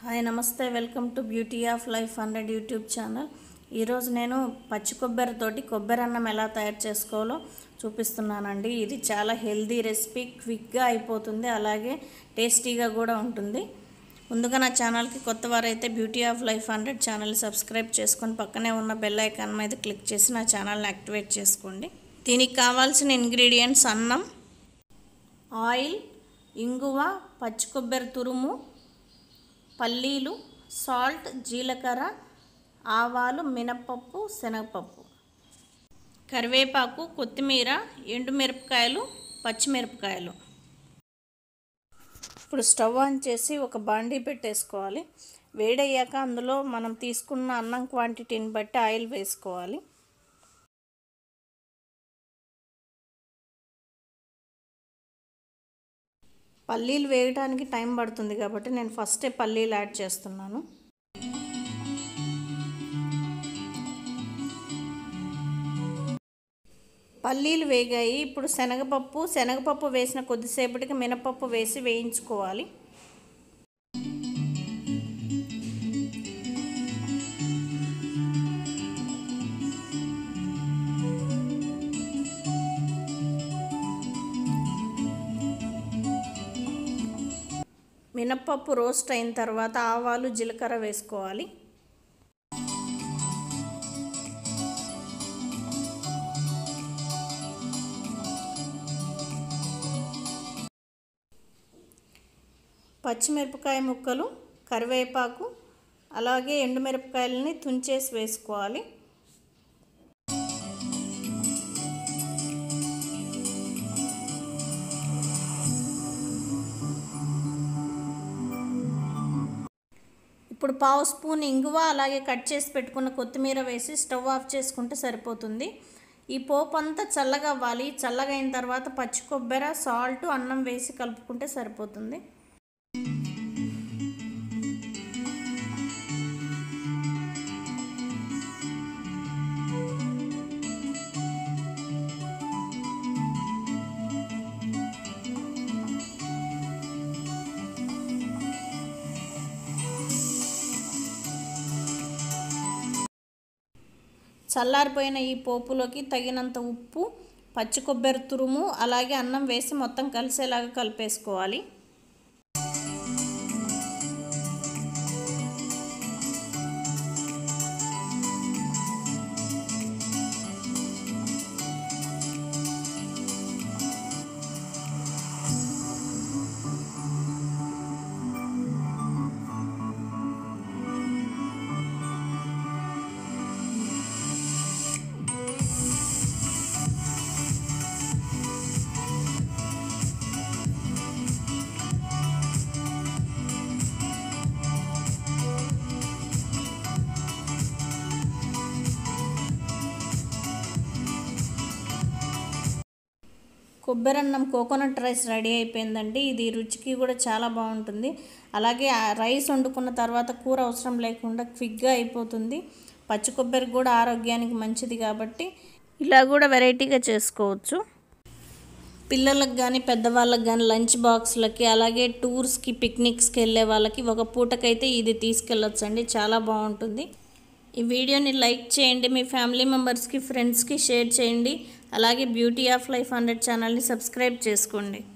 hi నమస్తే welcome to beauty of life hundred YouTube channel ఈరోజు నేను పచ్చి కొబ్బరితోటి కొబ్బరి అన్నం ఎలా తయారు చేసుకోవాలో చూపిస్తున్నానండి ఇది చాలా హెల్దీ రెసిపీ క్విక్గా అయిపోతుంది అలాగే టేస్టీగా కూడా ఉంటుంది ముందుగా నా ఛానల్కి కొత్త వారైతే beauty of life hundred channel subscribe చేసుకొని పక్కనే ఉన్న బెల్ ఐకాన్ మీద క్లిక్ చేసి నా ఛానల్ని యాక్టివేట్ చేసుకోండి దీనికి కావాల్సిన ఇంగ్రీడియంట్స్ అన్నం ఆయిల్ ఇంగువ పచ్చి కొబ్బరి తురుము పల్లీలు సాల్ట్ జీలకర్ర ఆవాలు మినపప్పు శనగపప్పు కరివేపాకు కొత్తిమీర ఎండుమిరపకాయలు పచ్చిమిరపకాయలు ఇప్పుడు స్టవ్ ఆన్ చేసి ఒక బాండీ పెట్టేసుకోవాలి వేడయ్యాక అందులో మనం తీసుకున్న అన్నం క్వాంటిటీని బట్టి ఆయిల్ వేసుకోవాలి పల్లీలు వేయడానికి టైం పడుతుంది కాబట్టి నేను ఫస్టే పల్లీలు యాడ్ చేస్తున్నాను పల్లీలు వేగాయి ఇప్పుడు శనగపప్పు శనగపప్పు వేసిన కొద్దిసేపటికి మినపప్పు వేసి వేయించుకోవాలి మినప్పప్పు రోస్ట్ అయిన తర్వాత ఆవాలు జీలకర్ర వేసుకోవాలి పచ్చిమిరపకాయ ముక్కలు కరివేపాకు అలాగే ఎండుమిరపకాయలని తుంచేసి వేసుకోవాలి ఇప్పుడు పావు స్పూన్ ఇంగువ అలాగే కట్ చేసి పెట్టుకున్న కొత్తిమీర వేసి స్టవ్ ఆఫ్ చేసుకుంటే సరిపోతుంది ఈ పోపు అంతా చల్లగా అవ్వాలి చల్లగా అయిన తర్వాత పచ్చి కొబ్బరి సాల్ట్ అన్నం వేసి కలుపుకుంటే సరిపోతుంది చల్లారిపోయిన ఈ పోపులోకి తగినంత ఉప్పు పచ్చి కొబ్బరి తురుము అలాగే అన్నం వేసి మొత్తం కలిసేలాగా కలిపేసుకోవాలి కొబ్బరి అన్నం కోకోనట్ రైస్ రెడీ అయిపోయిందండి ఇది రుచికి కూడా చాలా బాగుంటుంది అలాగే ఆ రైస్ వండుకున్న తర్వాత కూర అవసరం లేకుండా క్విక్గా అయిపోతుంది పచ్చి కొబ్బరి కూడా ఆరోగ్యానికి మంచిది కాబట్టి ఇలా కూడా వెరైటీగా చేసుకోవచ్చు పిల్లలకు కానీ పెద్దవాళ్ళకి కానీ లంచ్ బాక్స్లకి అలాగే టూర్స్కి పిక్నిక్స్కి వెళ్ళే వాళ్ళకి ఒక పూటకైతే ఇది తీసుకెళ్ళొచ్చండి చాలా బాగుంటుంది ఈ వీడియోని లైక్ చేయండి మీ ఫ్యామిలీ మెంబర్స్కి ఫ్రెండ్స్కి షేర్ చేయండి అలాగే బ్యూటీ ఆఫ్ లైఫ్ హండ్రెడ్ ఛానల్ని సబ్స్క్రైబ్ చేసుకోండి